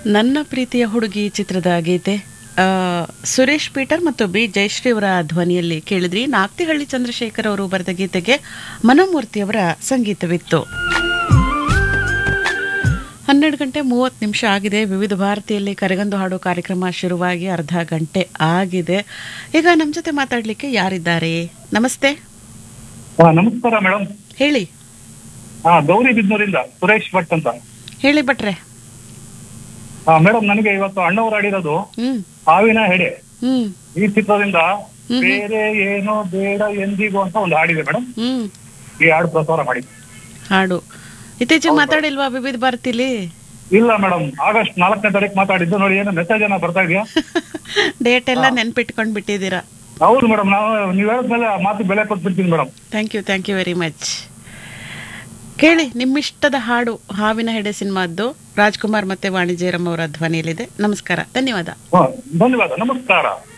ನನ್ನ ಪ್ರೀತಿಯ ಹುಡುಗಿ ಚಿತ್ರದ ಗೀತೆ ಆ, ಸುರೇಶ್ ಪೀಟರ್ ಮತ್ತು ಬಿ ಜಯಶ್ರೀ ಅವರ ಧ್ವನಿಯಲ್ಲಿ ಕೇಳಿದ್ರಿ ನಾಕ್ತಿಹಳ್ಳಿ ಚಂದ್ರಶೇಖರ್ ಅವರು ಬರೆದ ಗೀತೆಗೆ ಮನೋಮೂರ್ತಿಯವರ ಸಂಗೀತವಿತ್ತು ಹನ್ನೆರಡು ಗಂಟೆ ಮೂವತ್ತು ನಿಮಿಷ ಆಗಿದೆ ವಿವಿಧ ಭಾರತಿಯಲ್ಲಿ ಕರೆಗಂದು ಹಾಡು ಕಾರ್ಯಕ್ರಮ ಶುರುವಾಗಿ ಅರ್ಧ ಗಂಟೆ ಆಗಿದೆ ಈಗ ನಮ್ಮ ಜೊತೆ ಮಾತಾಡಲಿಕ್ಕೆ ಯಾರಿದ್ದಾರೆ ನಮಸ್ತೆ ಹಾ, ನಮಸ್ಕಾರ ಮೇಡಮ್ ಹೇಳಿ ಹಾ ಗೌರಿ ಬಿದ್ನೂರಿಂದ ಸುರೇಶ್ ಭಟ್ ಅಂತ ಹೇಳಿ ಭಟ್ರೆ ಹಾ ಮೇಡಮ್ ನನಗೆ ಇವತ್ತು ಅಣ್ಣವ್ರು ಆಡಿರೋದು ಹ್ಮ್ ಹಾವಿನ ಹೆಡೆ ಹ್ಮ್ ಈ ಚಿತ್ರದಿಂದ ಹ್ಮ್. ಬೇರೆ ಏನೋ ಬೇಡ ಎಂದಿಗೂ ಅಂತ ಒಂದು ಹಾಡಿದೆ ಮೇಡಮ್ ಹ್ಮ್ ಈ ಹಾಡು ಪ್ರಸಾರ ಮಾಡಿ ಹಾಡು ಇತ್ತೀಚೆಗೆ ಮಾತಾಡಿಲ್ವಾ ವಿವಿಧ ಭಾರತಿಲಿ ಇಲ್ಲ ಮೇಡಮ್ ಆಗಸ್ಟ್ ನಾಲ್ಕನೇ ತಾರೀಕು ಮಾತಾಡಿದ್ದು ನೋಡಿ ಏನೋ ಮೆಸೇಜ್ ಏನೋ ಬರ್ತಾ ಇದೆಯಾ ಡೇಟ್ ಎಲ್ಲ ನೆನ್ಪಿಟ್ಕೊಂಡ್ ಬಿಟ್ಟಿದ್ದೀರಾ ಹೌದು ಮೇಡಮ್ ನಾವು ನೀವ್ ಹೇಳಿದ್ಮೇಲೆ ಆ ಮಾತು ಬೆಲೆ ಕೊಟ್ಬಿಡ್ತೀನಿ madam thank you thank you very much ಕೇಳಿ ನಿಮ್ಮಿಷ್ಟದ ಹಾಡು ಹಾವಿನ ಹೆಡೆ ಸಿನಿಮಾದ್ದು ರಾಜ್ಕುಮಾರ್ ಮತ್ತೆ ವಾಣಿ ಜಯರಾಮ್ ಅವರ ಧ್ವನಿಯಲ್ಲಿದೆ ನಮಸ್ಕಾರ ಧನ್ಯವಾದ ಹಾ ಧನ್ಯವಾದ ನಮಸ್ಕಾರ